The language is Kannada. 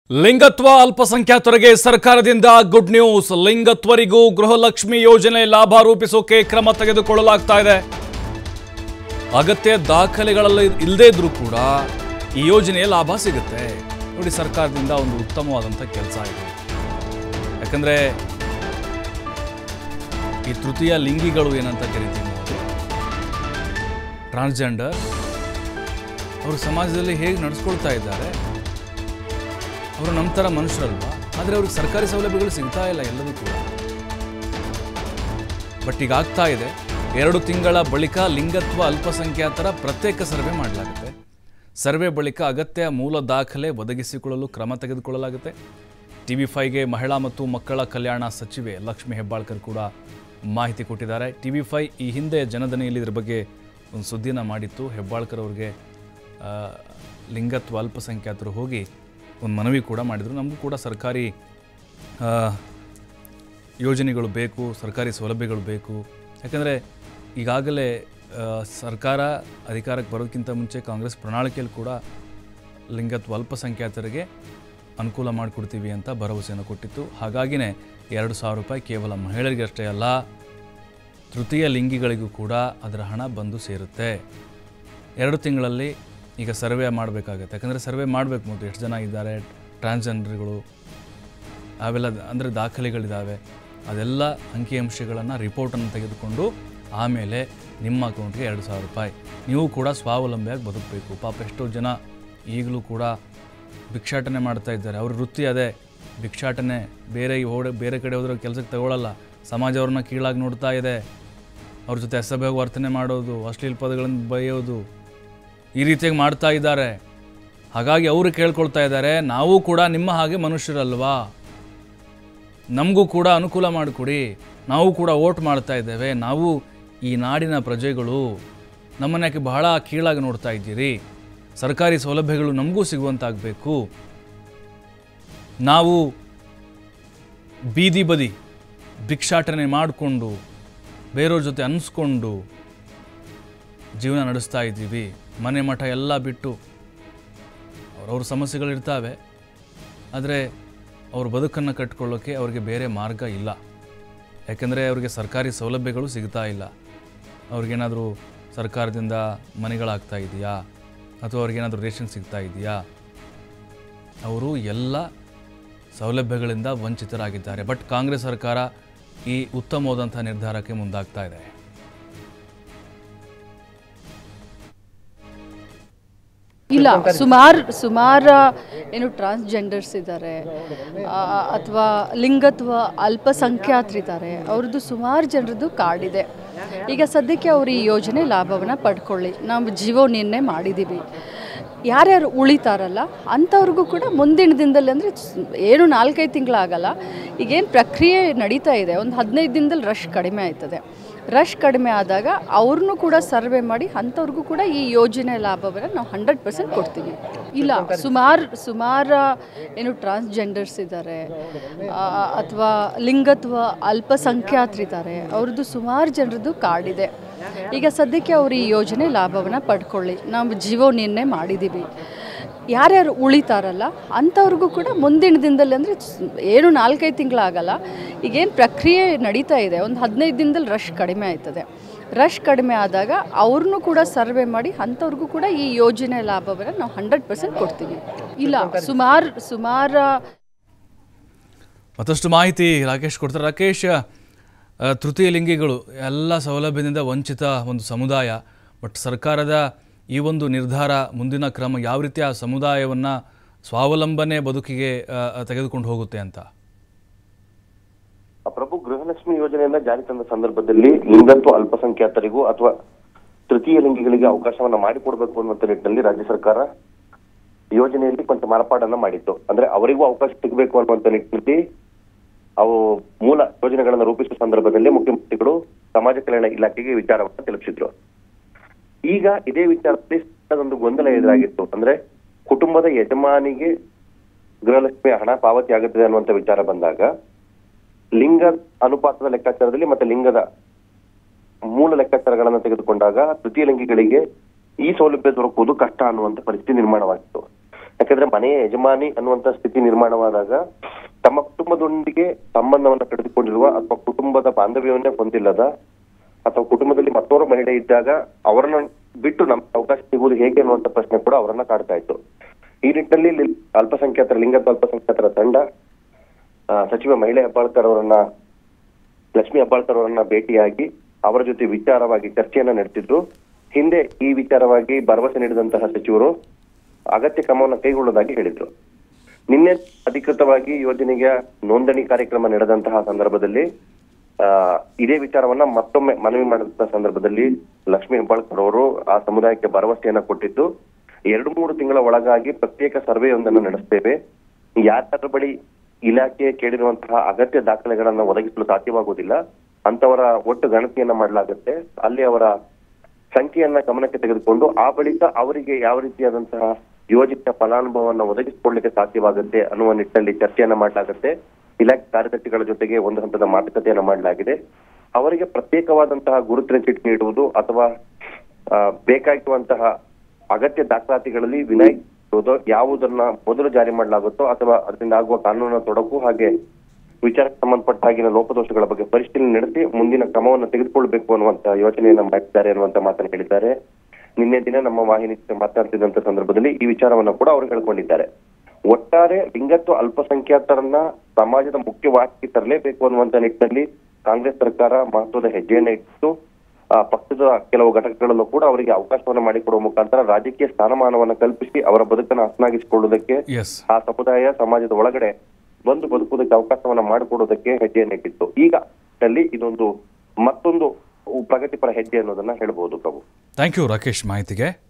ಲಿಂಗತ್ವ ಅಲ್ಪಸಂಖ್ಯಾತರಿಗೆ ಸರ್ಕಾರದಿಂದ ಗುಡ್ ನ್ಯೂಸ್ ಲಿಂಗತ್ವರಿಗೂ ಗೃಹಲಕ್ಷ್ಮಿ ಯೋಜನೆ ಲಾಭ ರೂಪಿಸೋಕೆ ಕ್ರಮ ತೆಗೆದುಕೊಳ್ಳಲಾಗ್ತಾ ಇದೆ ಅಗತ್ಯ ದಾಖಲೆಗಳಲ್ಲಿ ಇಲ್ಲದೇ ಇದ್ರೂ ಕೂಡ ಈ ಯೋಜನೆಯ ಲಾಭ ಸಿಗುತ್ತೆ ನೋಡಿ ಸರ್ಕಾರದಿಂದ ಒಂದು ಉತ್ತಮವಾದಂಥ ಕೆಲಸ ಇದೆ ಯಾಕಂದ್ರೆ ಈ ತೃತೀಯ ಲಿಂಗಿಗಳು ಏನಂತ ಕರಿತೀವಿ ನಾವು ಟ್ರಾನ್ಸ್ಜೆಂಡರ್ ಅವರು ಸಮಾಜದಲ್ಲಿ ಹೇಗೆ ನಡೆಸ್ಕೊಳ್ತಾ ಇದ್ದಾರೆ ಅವರು ನಮ್ಮ ಥರ ಮನುಷ್ಯರಲ್ವಾ ಆದರೆ ಅವ್ರಿಗೆ ಸರ್ಕಾರಿ ಸೌಲಭ್ಯಗಳು ಸಿಗ್ತಾ ಇಲ್ಲ ಎಲ್ಲದೂ ಕೂಡ ಬಟ್ ಈಗ ಆಗ್ತಾ ಇದೆ ಎರಡು ತಿಂಗಳ ಬಳಿಕ ಲಿಂಗತ್ವ ಅಲ್ಪಸಂಖ್ಯಾತರ ಪ್ರತ್ಯೇಕ ಸರ್ವೆ ಮಾಡಲಾಗುತ್ತೆ ಸರ್ವೆ ಬಳಿಕ ಅಗತ್ಯ ಮೂಲ ದಾಖಲೆ ಒದಗಿಸಿಕೊಳ್ಳಲು ಕ್ರಮ ತೆಗೆದುಕೊಳ್ಳಲಾಗುತ್ತೆ ಟಿ ವಿ ಫೈಗೆ ಮಹಿಳಾ ಮತ್ತು ಮಕ್ಕಳ ಕಲ್ಯಾಣ ಸಚಿವೆ ಲಕ್ಷ್ಮಿ ಹೆಬ್ಬಾಳ್ಕರ್ ಕೂಡ ಮಾಹಿತಿ ಕೊಟ್ಟಿದ್ದಾರೆ ಟಿ ವಿ ಫೈ ಈ ಹಿಂದೆ ಜನದನಿಯಲ್ಲಿ ಇದ್ರ ಬಗ್ಗೆ ಒಂದು ಸುದ್ದಿನ ಮಾಡಿತ್ತು ಹೆಬ್ಬಾಳ್ಕರ್ ಅವ್ರಿಗೆ ಆ, ಲಿಂಗತ್ವ ಅಲ್ಪಸಂಖ್ಯಾತರು ಹೋಗಿ ಒಂದು ಮನವಿ ಕೂಡ ಮಾಡಿದರು ನಮಗೂ ಕೂಡ ಸರ್ಕಾರಿ ಆ, ಯೋಜನೆಗಳು ಬೇಕು ಸರ್ಕಾರಿ ಸೌಲಭ್ಯಗಳು ಬೇಕು ಯಾಕಂದರೆ ಈಗಾಗಲೇ ಆ, ಸರ್ಕಾರ ಅಧಿಕಾರಕ್ಕೆ ಬರೋದಕ್ಕಿಂತ ಮುಂಚೆ ಕಾಂಗ್ರೆಸ್ ಪ್ರಣಾಳಿಕೆಯಲ್ಲಿ ಕೂಡ ಲಿಂಗತ್ವ ಅಲ್ಪಸಂಖ್ಯಾತರಿಗೆ ಅನುಕೂಲ ಮಾಡಿಕೊಡ್ತೀವಿ ಅಂತ ಭರವಸೆಯನ್ನು ಕೊಟ್ಟಿತ್ತು ಹಾಗಾಗಿನೇ ಎರಡು ಸಾವಿರ ರೂಪಾಯಿ ಕೇವಲ ಮಹಿಳೆಯರಿಗೆ ಅಷ್ಟೇ ಅಲ್ಲ ತೃತೀಯ ಲಿಂಗಿಗಳಿಗೂ ಕೂಡ ಅದರ ಹಣ ಬಂದು ಸೇರುತ್ತೆ ಎರಡು ತಿಂಗಳಲ್ಲಿ ಈಗ ಸರ್ವೆ ಮಾಡಬೇಕಾಗತ್ತೆ ಯಾಕಂದರೆ ಸರ್ವೆ ಮಾಡಬೇಕು ಮೊದಲು ಎಷ್ಟು ಜನ ಇದ್ದಾರೆ ಟ್ರಾನ್ಸ್ಜೆಂಡರ್ಗಳು ಅವೆಲ್ಲ ಅಂದರೆ ದಾಖಲೆಗಳಿದ್ದಾವೆ ಅದೆಲ್ಲ ಅಂಕಿಅಂಶಗಳನ್ನು ರಿಪೋರ್ಟನ್ನು ತೆಗೆದುಕೊಂಡು ಆಮೇಲೆ ನಿಮ್ಮ ಅಕೌಂಟ್ಗೆ ಎರಡು ಸಾವಿರ ರೂಪಾಯಿ ನೀವು ಕೂಡ ಸ್ವಾವಲಂಬಿಯಾಗಿ ಬದುಕಬೇಕು ಪಾಪ ಎಷ್ಟೋ ಜನ ಈಗಲೂ ಕೂಡ ಭಿಕ್ಷಾಟನೆ ಮಾಡ್ತಾ ಇದ್ದಾರೆ ಅವ್ರ ವೃತ್ತಿ ಅದೇ ಭಿಕ್ಷಾಟನೆ ಬೇರೆ ಓಡ ಬೇರೆ ಕಡೆ ಹೋದ್ರೆ ಕೆಲಸಕ್ಕೆ ತಗೊಳ್ಳಲ್ಲ ಸಮಾಜ ಅವ್ರನ್ನ ಕೀಳಾಗಿ ನೋಡ್ತಾ ಇದೆ ಅವ್ರ ಜೊತೆ ಅಸಭ್ಯವಾಗಿ ವರ್ತನೆ ಮಾಡೋದು ಅಶ್ಲೀಲ ಪದಗಳನ್ನು ಬೈಯೋದು ಈ ರೀತಿಯಾಗಿ ಮಾಡ್ತಾ ಇದ್ದಾರೆ ಹಾಗಾಗಿ ಅವರು ಕೇಳ್ಕೊಳ್ತಾ ಇದ್ದಾರೆ ನಾವು ಕೂಡ ನಿಮ್ಮ ಹಾಗೆ ಮನುಷ್ಯರಲ್ವಾ ನಮಗೂ ಕೂಡ ಅನುಕೂಲ ಮಾಡಿಕೊಡಿ ನಾವು ಕೂಡ ಓಟ್ ಮಾಡ್ತಾ ಇದ್ದೇವೆ ನಾವು ಈ ನಾಡಿನ ಪ್ರಜೆಗಳು ನಮ್ಮನ್ನ ಯಾಕೆ ಬಹಳ ಕೀಳಾಗಿ ನೋಡ್ತಾ ಇದ್ದೀರಿ ಸರ್ಕಾರಿ ಸೌಲಭ್ಯಗಳು ನಮಗೂ ಸಿಗುವಂತಾಗಬೇಕು ನಾವು ಬೀದಿ ಬದಿ ಭಿಕ್ಷಾಟನೆ ಮಾಡಿಕೊಂಡು ಬೇರೆಯವ್ರ ಜೊತೆ ಅನಿಸ್ಕೊಂಡು ಜೀವನ ನಡೆಸ್ತಾ ಇದ್ದೀವಿ ಮನೆ ಮಠ ಎಲ್ಲ ಬಿಟ್ಟು ಅವ್ರವ್ರ ಸಮಸ್ಯೆಗಳಿರ್ತಾವೆ ಆದರೆ ಅವ್ರ ಬದುಕನ್ನು ಕಟ್ಕೊಳ್ಳೋಕ್ಕೆ ಅವ್ರಿಗೆ ಬೇರೆ ಮಾರ್ಗ ಇಲ್ಲ ಯಾಕೆಂದರೆ ಅವ್ರಿಗೆ ಸರ್ಕಾರಿ ಸೌಲಭ್ಯಗಳು ಸಿಗ್ತಾ ಇಲ್ಲ ಅವ್ರಿಗೇನಾದರೂ ಸರ್ಕಾರದಿಂದ ಮನೆಗಳಾಗ್ತಾ ಇದೆಯಾ ಅಥವಾ ಅವ್ರಿಗೇನಾದರೂ ರೇಷನ್ ಸಿಗ್ತಾ ಇದೆಯಾ ಅವರು ಎಲ್ಲ ಸೌಲಭ್ಯಗಳಿಂದ ವಂಚಿತರಾಗಿದ್ದಾರೆ ಬಟ್ ಕಾಂಗ್ರೆಸ್ ಸರ್ಕಾರ ಈ ಉತ್ತಮವಾದಂಥ ನಿರ್ಧಾರಕ್ಕೆ ಮುಂದಾಗ್ತಾ ಇದೆ ಇಲ್ಲ ಸುಮಾರು ಸುಮಾರು ಏನು ಟ್ರಾನ್ಸ್ಜೆಂಡರ್ಸ್ ಇದ್ದಾರೆ ಅಥವಾ ಲಿಂಗತ್ವ ಅಲ್ಪಸಂಖ್ಯಾತರಿದ್ದಾರೆ ಅವ್ರದ್ದು ಸುಮಾರು ಜನರದ್ದು ಕಾರ್ಡ್ ಇದೆ ಈಗ ಸದ್ಯಕ್ಕೆ ಅವರು ಈ ಯೋಜನೆ ಲಾಭವನ್ನು ಪಡ್ಕೊಳ್ಳಿ ನಾವು ಜೀವೋ ನಿನ್ನೆ ಮಾಡಿದ್ದೀವಿ ಯಾರ್ಯಾರು ಉಳಿತಾರಲ್ಲ ಅಂಥವ್ರಿಗೂ ಕೂಡ ಮುಂದಿನ ದಿನದಲ್ಲಿ ಅಂದರೆ ಏನು ನಾಲ್ಕೈದು ತಿಂಗಳಾಗಲ್ಲ ಈಗೇನು ಪ್ರಕ್ರಿಯೆ ನಡೀತಾ ಇದೆ ಒಂದು ಹದಿನೈದು ದಿನದಲ್ಲಿ ರಶ್ ಕಡಿಮೆ ಆಯ್ತದೆ ರಶ್ ಕಡಿಮೆ ಆದಾಗ ಅವ್ರನ್ನೂ ಕೂಡ ಸರ್ವೆ ಮಾಡಿ ಅಂಥವ್ರಿಗೂ ಕೂಡ ಈ ಯೋಜನೆ ಲಾಭವನ್ನು ನಾವು ಹಂಡ್ರೆಡ್ ಪರ್ಸೆಂಟ್ ಕೊಡ್ತೀವಿ ಇಲ್ಲ ಸುಮಾರು ಸುಮಾರು ಏನು ಟ್ರಾನ್ಸ್ಜೆಂಡರ್ಸ್ ಇದ್ದಾರೆ ಅಥವಾ ಲಿಂಗತ್ವ ಅಲ್ಪಸಂಖ್ಯಾತರಿದ್ದಾರೆ ಅವ್ರದ್ದು ಸುಮಾರು ಜನರದ್ದು ಕಾರ್ಡ್ ಇದೆ ಈಗ ಸದ್ಯಕ್ಕೆ ಅವರು ಈ ಯೋಜನೆ ಲಾಭವನ್ನು ಪಡ್ಕೊಳ್ಳಿ ನಾವು ಜೀವೋ ನಿನ್ನೆ ಮಾಡಿದ್ದೀವಿ ಯಾರ್ಯಾರು ಉಳಿತಾರಲ್ಲ ಅಂಥವ್ರಿಗೂ ಕೂಡ ಮುಂದಿನ ದಿನದಲ್ಲಿ ಅಂದರೆ ಏನು ನಾಲ್ಕೈದು ತಿಂಗಳಾಗಲ್ಲ ಈಗೇನು ಪ್ರಕ್ರಿಯೆ ನಡೀತಾ ಇದೆ ಒಂದು ಹದಿನೈದು ದಿನದಲ್ಲಿ ರಶ್ ಕಡಿಮೆ ಆಯ್ತದೆ ರಶ್ ಕಡಿಮೆ ಆದಾಗ ಅವ್ರನ್ನೂ ಕೂಡ ಸರ್ವೆ ಮಾಡಿ ಅಂಥವ್ರಿಗೂ ಕೂಡ ಈ ಯೋಜನೆ ಲಾಭವನ್ನು ನಾವು ಹಂಡ್ರೆಡ್ ಪರ್ಸೆಂಟ್ ಕೊಡ್ತೀವಿ ಇಲ್ಲ ಸುಮಾರು ಸುಮಾರು ಮತ್ತಷ್ಟು ಮಾಹಿತಿ ರಾಕೇಶ್ ಕೊಡ್ತಾರೆ ರಾಕೇಶ್ ಆ, ತೃತೀಯ ಲಿಂಗಿಗಳು ಎಲ್ಲ ಸೌಲಭ್ಯದಿಂದ ವಂಚಿತ ಒಂದು ಸಮುದಾಯ ಬಟ್ ಸರ್ಕಾರದ ಈ ಒಂದು ನಿರ್ಧಾರ ಮುಂದಿನ ಕ್ರಮ ಯಾವ ರೀತಿ ಆ ಸಮುದಾಯವನ್ನು ಸ್ವಾವಲಂಬನೆ ಬದುಕಿಗೆ ಆ, ಆ, ತೆಗೆದುಕೊಂಡು ಹೋಗುತ್ತೆ ಅಂತ ಆ ಪ್ರಭು ಗೃಹಲಕ್ಷ್ಮಿ ಯೋಜನೆಯನ್ನ ಜಾರಿ ತಂದ ಸಂದರ್ಭದಲ್ಲಿ ಲಿಂಗತ್ವ ಅಲ್ಪಸಂಖ್ಯಾತರಿಗೂ ಅಥವಾ ತೃತೀಯ ಲಿಂಗಿಗಳಿಗೆ ಅವಕಾಶವನ್ನ ಮಾಡಿಕೊಡ್ಬೇಕು ಅನ್ನುವಂತ ನಿಟ್ಟಿನಲ್ಲಿ ರಾಜ್ಯ ಸರ್ಕಾರ ಯೋಜನೆಯಲ್ಲಿ ಕೊಂಚ ಮಾರ್ಪಾಡನ್ನ ಮಾಡಿತ್ತು ಅಂದ್ರೆ ಅವರಿಗೂ ಅವಕಾಶ ಸಿಗಬೇಕು ಅನ್ನುವಂತ ನಿಟ್ಟಿನಲ್ಲಿ ಅವು ಮೂಲ ಯೋಜನೆಗಳನ್ನ ರೂಪಿಸುವ ಸಂದರ್ಭದಲ್ಲಿ ಮುಖ್ಯಮಂತ್ರಿಗಳು ಸಮಾಜ ಕಲ್ಯಾಣ ಇಲಾಖೆಗೆ ವಿಚಾರವನ್ನ ತಲುಪಿಸಿದ್ರು ಈಗ ಇದೇ ವಿಚಾರದಲ್ಲಿ ಸಣ್ಣದೊಂದು ಗೊಂದಲ ಎದುರಾಗಿತ್ತು ಅಂದ್ರೆ ಕುಟುಂಬದ ಯಜಮಾನಿಗೆ ಗೃಹಲಕ್ಷ್ಮಿ ಹಣ ಪಾವತಿ ಆಗುತ್ತದೆ ಅನ್ನುವಂತ ವಿಚಾರ ಬಂದಾಗ ಲಿಂಗ ಅನುಪಾತದ ಲೆಕ್ಕಾಚಾರದಲ್ಲಿ ಮತ್ತೆ ಲಿಂಗದ ಮೂಲ ಲೆಕ್ಕಾಚಾರಗಳನ್ನು ತೆಗೆದುಕೊಂಡಾಗ ತೃತೀಯ ಲಿಂಗಿಗಳಿಗೆ ಈ ಸೌಲಭ್ಯ ದೊರಕುವುದು ಕಷ್ಟ ಅನ್ನುವಂತ ಪರಿಸ್ಥಿತಿ ನಿರ್ಮಾಣವಾಗಿತ್ತು ಯಾಕಂದ್ರೆ ಮನೆಯ ಯಜಮಾನಿ ಅನ್ನುವಂತ ಸ್ಥಿತಿ ನಿರ್ಮಾಣವಾದಾಗ ತಮ್ಮ ಕುಟುಂಬದೊಂದಿಗೆ ಸಂಬಂಧವನ್ನ ಕಳೆದುಕೊಂಡಿರುವ ಅಥವಾ ಕುಟುಂಬದ ಬಾಂಧವ್ಯವನ್ನೇ ಹೊಂದಿಲ್ಲದ ಅಥವಾ ಕುಟುಂಬದಲ್ಲಿ ಮತ್ತೋರ್ವ ಮಹಿಳೆ ಇದ್ದಾಗ ಅವರನ್ನ ಬಿಟ್ಟು ನಮ್ಗೆ ಅವಕಾಶ ಸಿಗುವುದು ಹೇಗೆ ಅನ್ನುವಂತ ಪ್ರಶ್ನೆ ಕೂಡ ಅವರನ್ನ ಕಾಡ್ತಾ ಇತ್ತು ಈ ನಿಟ್ಟಿನಲ್ಲಿ ಲಿ- ಅಲ್ಪಸಂಖ್ಯಾತರ ಲಿಂಗತ್ವ ಅಲ್ಪಸಂಖ್ಯಾತರ ತಂಡ ಆ, ಸಚಿವ ಮಹಿಳೆ ಹೆಬ್ಬಾಳ್ಕರ್ ಅವರನ್ನ ಲಕ್ಷ್ಮಿ ಹೆಬ್ಬಾಳ್ಕರ್ ಅವರನ್ನ ಭೇಟಿಯಾಗಿ ಅವರ ಜೊತೆ ವಿಚಾರವಾಗಿ ಚರ್ಚೆಯನ್ನ ನಡೆಸಿದ್ರು ಹಿಂದೆ ಈ ವಿಚಾರವಾಗಿ ಭರವಸೆ ನೀಡಿದಂತಹ ಸಚಿವರು ಅಗತ್ಯ ಕ್ರಮವನ್ನು ಕೈಗೊಳ್ಳುವುದಾಗಿ ಹೇಳಿದ್ರು ನಿನ್ನೆ ಅಧಿಕೃತವಾಗಿ ಯೋಜನೆಗೆ ನೋಂದಣಿ ಕಾರ್ಯಕ್ರಮ ನಡೆದಂತಹ ಸಂದರ್ಭದಲ್ಲಿ ಆ, ಇದೇ ವಿಚಾರವನ್ನ ಮತ್ತೊಮ್ಮೆ ಮನವಿ ಮಾಡಿದಂತಹ ಸಂದರ್ಭದಲ್ಲಿ ಲಕ್ಷ್ಮಿ ಹೆಬ್ಬಾಳ್ಕರ್ ಅವರು ಆ ಸಮುದಾಯಕ್ಕೆ ಭರವಸೆಯನ್ನ ಕೊಟ್ಟಿದ್ದು ಎರಡು ಮೂರು ತಿಂಗಳ ಒಳಗಾಗಿ ಪ್ರತ್ಯೇಕ ಸರ್ವೆಯೊಂದನ್ನು ನಡೆಸ್ತೇವೆ ಯಾರ ಬಳಿ ಇಲಾಖೆ ಕೇಳಿರುವಂತಹ ಅಗತ್ಯ ದಾಖಲೆಗಳನ್ನ ಒದಗಿಸಲು ಸಾಧ್ಯವಾಗುವುದಿಲ್ಲ ಅಂತವರ ಒಟ್ಟು ಗಣತಿಯನ್ನ ಮಾಡಲಾಗುತ್ತೆ ಅಲ್ಲಿ ಅವರ ಸಂಖ್ಯೆಯನ್ನ ಗಮನಕ್ಕೆ ತೆಗೆದುಕೊಂಡು ಆ ಬಳಿಕ ಅವರಿಗೆ ಯಾವ ರೀತಿಯಾದಂತಹ ಯೋಜಿತ ಫಲಾನುಭವವನ್ನು ಒದಗಿಸಿಕೊಳ್ಳಲಿಕ್ಕೆ ಸಾಧ್ಯವಾಗುತ್ತೆ ಅನ್ನುವ ನಿಟ್ಟಿನಲ್ಲಿ ಚರ್ಚೆಯನ್ನ ಮಾಡಲಾಗುತ್ತೆ ಇಲಾಖೆ ಕಾರ್ಯದರ್ಶಿಗಳ ಜೊತೆಗೆ ಒಂದು ಹಂತದ ಮಾತುಕತೆಯನ್ನ ಮಾಡಲಾಗಿದೆ ಅವರಿಗೆ ಪ್ರತ್ಯೇಕವಾದಂತಹ ಗುರುತಿನ ಚೀಟಿ ನೀಡುವುದು ಅಥವಾ ಆ, ಬೇಕಾಗಿರುವಂತಹ ಅಗತ್ಯ ದಾಖಲಾತಿಗಳಲ್ಲಿ ವಿನಾಯಿತಿ ಇರುವುದೋ ಯಾವುದನ್ನ ಮೊದಲು ಜಾರಿ ಮಾಡಲಾಗುತ್ತೋ ಅಥವಾ ಅದರಿಂದ ಆಗುವ ಕಾನೂನಿನ ತೊಡಕು ಹಾಗೆ ವಿಚಾರಕ್ಕೆ ಸಂಬಂಧಪಟ್ಟ ಹಾಗಿನ ಲೋಪದೋಷಗಳ ಬಗ್ಗೆ ಪರಿಶೀಲನೆ ನಡೆಸಿ ಮುಂದಿನ ಕ್ರಮವನ್ನು ತೆಗೆದುಕೊಳ್ಬೇಕು ಅನ್ನುವಂತ ಯೋಚನೆಯನ್ನ ಮಾಡಿದ್ದಾರೆ ಅನ್ನುವಂತ ಮಾತನ್ನು ಹೇಳಿದ್ದಾರೆ ನಿನ್ನೆ ದಿನ ನಮ್ಮ ವಾಹಿನಿ ಜೊತೆ ಮಾತನಾಡ್ತಿದ್ದಂತ ಸಂದರ್ಭದಲ್ಲಿ ಈ ವಿಚಾರವನ್ನ ಕೂಡ ಅವರು ಹೇಳ್ಕೊಂಡಿದ್ದಾರೆ ಒಟ್ಟಾರೆ ಲಿಂಗತ್ವ ಅಲ್ಪಸಂಖ್ಯಾತರನ್ನ ಸಮಾಜದ ಮುಖ್ಯವಾಗಿ ತರಲೇಬೇಕು ಅನ್ನುವಂತ ನಿಟ್ಟಿನಲ್ಲಿ ಕಾಂಗ್ರೆಸ್ ಸರ್ಕಾರ ಮಹತ್ವದ ಹೆಜ್ಜೆಯನ್ನ ಇಟ್ಟು ಆ, ಪಕ್ಷದ ಕೆಲವು ಘಟಕಗಳಲ್ಲೂ ಕೂಡ ಅವರಿಗೆ ಅವಕಾಶವನ್ನ ಮಾಡಿಕೊಡುವ ಮುಖಾಂತರ ರಾಜಕೀಯ ಸ್ಥಾನಮಾನವನ್ನ ಕಲ್ಪಿಸಿ ಅವರ ಬದುಕನ್ನು ಹಸನಾಗಿಸಿಕೊಳ್ಳುವುದಕ್ಕೆ ಎಸ್ ಆ ಸಮುದಾಯ ಸಮಾಜದ ಒಳಗಡೆ ಬಂದು ಬದುಕುವುದಕ್ಕೆ ಅವಕಾಶವನ್ನ ಮಾಡಿಕೊಡೋದಕ್ಕೆ ಹೆಜ್ಜೆಯನ್ನು ಇಟ್ಟಿತ್ತು ಈಗ ಅಲ್ಲಿ ಇದೊಂದು ಮತ್ತೊಂದು ಪ್ರಗತಿಪರ ಹೆಜ್ಜೆ ಅನ್ನೋದನ್ನ ಹೇಳ್ಬಹುದು ಪ್ರಭು ಥ್ಯಾಂಕ್ ಯು ರಾಕೇಶ್ ಮಾಹಿತಿಗೆ